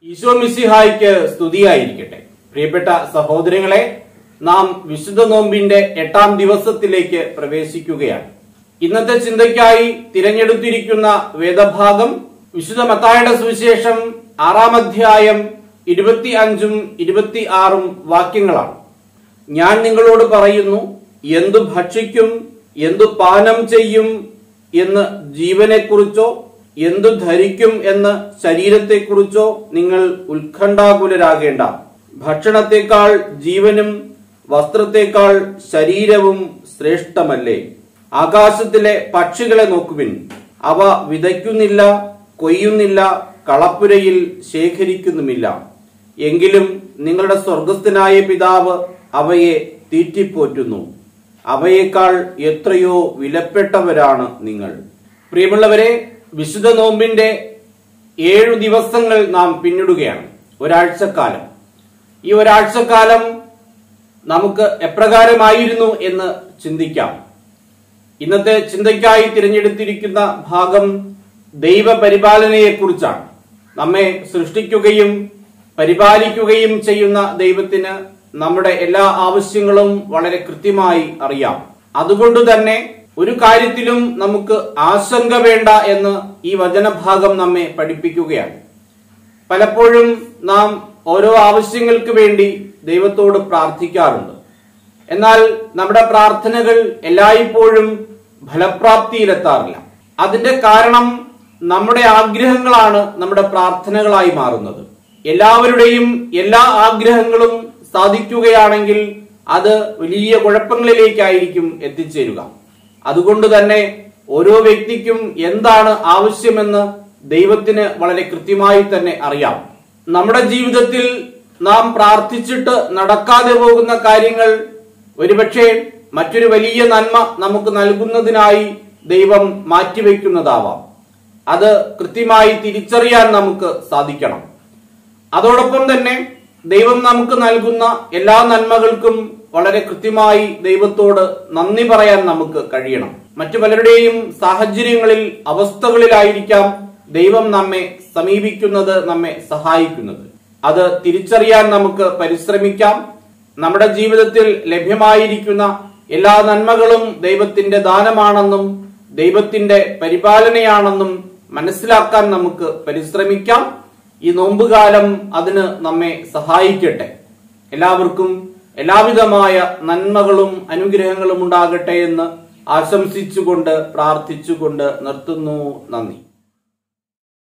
ഈശോ മിശിഹായ്ക്ക് സ്തുതിയായിരിക്കട്ടെ പ്രിയപ്പെട്ട സഹോദരങ്ങളെ നാം വിശുദ്ധ നോമ്പിന്റെ എട്ടാം ദിവസത്തിലേക്ക് പ്രവേശിക്കുകയാണ് ഇന്നത്തെ ചിന്തയ്ക്കായി തിരഞ്ഞെടുത്തിരിക്കുന്ന വേദഭാഗം വിശുദ്ധ മത്തായുടെ സുവിശേഷം ആറാം അധ്യായം ഇരുപത്തി അഞ്ചും ഇരുപത്തി ആറും വാക്യങ്ങളാണ് ഞാൻ നിങ്ങളോട് പറയുന്നു എന്തു ഭക്ഷിക്കും എന്തു പാനം ചെയ്യും എന്ന് ജീവനെക്കുറിച്ചോ എന്തു ധരിക്കും എന്ന് ശരീരത്തെക്കുറിച്ചോ നിങ്ങൾ ഉത്കണ്ഠാകുലരാകേണ്ട ഭക്ഷണത്തെക്കാൾ ജീവനും വസ്ത്രത്തെക്കാൾ ശരീരവും ശ്രേഷ്ഠമല്ലേ ആകാശത്തിലെ പക്ഷികളെ നോക്കുവിൻ അവ വിതയ്ക്കുന്നില്ല കൊയ്യുന്നില്ല കളപ്പുരയിൽ ശേഖരിക്കുന്നുമില്ല എങ്കിലും നിങ്ങളുടെ സ്വർഗസ്ഥനായ പിതാവ് അവയെ തീറ്റിപ്പോറ്റുന്നു അവയേക്കാൾ എത്രയോ വിലപ്പെട്ടവരാണ് നിങ്ങൾ പ്രിയമുള്ളവരെ വിശുദ്ധ നോമ്പിന്റെ ഏഴു ദിവസങ്ങൾ നാം പിന്നിടുകയാണ് ഒരാഴ്ചക്കാലം ഈ ഒരാഴ്ചക്കാലം നമുക്ക് എപ്രകാരമായിരുന്നു എന്ന് ചിന്തിക്കാം ഇന്നത്തെ ചിന്തയ്ക്കായി തിരഞ്ഞെടുത്തിരിക്കുന്ന ഭാഗം ദൈവപരിപാലനയെക്കുറിച്ചാണ് നമ്മെ സൃഷ്ടിക്കുകയും പരിപാലിക്കുകയും ചെയ്യുന്ന ദൈവത്തിന് നമ്മുടെ എല്ലാ ആവശ്യങ്ങളും വളരെ കൃത്യമായി അറിയാം അതുകൊണ്ട് തന്നെ ഒരു കാര്യത്തിലും നമുക്ക് ആശങ്ക വേണ്ട എന്ന് ഈ വചനഭാഗം നമ്മെ പഠിപ്പിക്കുകയാണ് പലപ്പോഴും നാം ഓരോ ആവശ്യങ്ങൾക്ക് വേണ്ടി ദൈവത്തോട് പ്രാർത്ഥിക്കാറുണ്ട് എന്നാൽ നമ്മുടെ പ്രാർത്ഥനകൾ എല്ലായ്പ്പോഴും ഫലപ്രാപ്തിയിലെത്താറില്ല അതിന്റെ കാരണം നമ്മുടെ ആഗ്രഹങ്ങളാണ് നമ്മുടെ പ്രാർത്ഥനകളായി മാറുന്നത് എല്ലാവരുടെയും എല്ലാ ആഗ്രഹങ്ങളും സാധിക്കുകയാണെങ്കിൽ അത് വലിയ കുഴപ്പങ്ങളിലേക്കായിരിക്കും എത്തിച്ചേരുക അതുകൊണ്ട് തന്നെ ഓരോ വ്യക്തിക്കും എന്താണ് ആവശ്യമെന്ന് ദൈവത്തിന് വളരെ കൃത്യമായി തന്നെ അറിയാം നമ്മുടെ ജീവിതത്തിൽ നാം പ്രാർത്ഥിച്ചിട്ട് നടക്കാതെ പോകുന്ന കാര്യങ്ങൾ ഒരുപക്ഷെ മറ്റൊരു വലിയ നന്മ നമുക്ക് നൽകുന്നതിനായി ദൈവം മാറ്റിവെക്കുന്നതാവാം അത് കൃത്യമായി തിരിച്ചറിയാൻ നമുക്ക് സാധിക്കണം അതോടൊപ്പം തന്നെ ദൈവം നമുക്ക് നൽകുന്ന എല്ലാ നന്മകൾക്കും വളരെ കൃത്യമായി ദൈവത്തോട് നന്ദി പറയാൻ നമുക്ക് കഴിയണം മറ്റു പലരുടെയും സാഹചര്യങ്ങളിൽ അവസ്ഥകളിലായിരിക്കാം ദൈവം നമ്മെ സമീപിക്കുന്നത് നമ്മെ സഹായിക്കുന്നത് അത് തിരിച്ചറിയാൻ നമുക്ക് പരിശ്രമിക്കാം നമ്മുടെ ജീവിതത്തിൽ ലഭ്യമായിരിക്കുന്ന എല്ലാ നന്മകളും ദൈവത്തിന്റെ ദാനമാണെന്നും ദൈവത്തിന്റെ പരിപാലനയാണെന്നും മനസ്സിലാക്കാൻ നമുക്ക് പരിശ്രമിക്കാം ഈ നോമ്പുകാലം അതിന് നമ്മെ സഹായിക്കട്ടെ എല്ലാവർക്കും എല്ലാവിധമായ നന്മകളും അനുഗ്രഹങ്ങളും ഉണ്ടാകട്ടെ എന്ന് ആശംസിച്ചുകൊണ്ട് പ്രാർത്ഥിച്ചുകൊണ്ട് നിർത്തുന്നു നന്ദി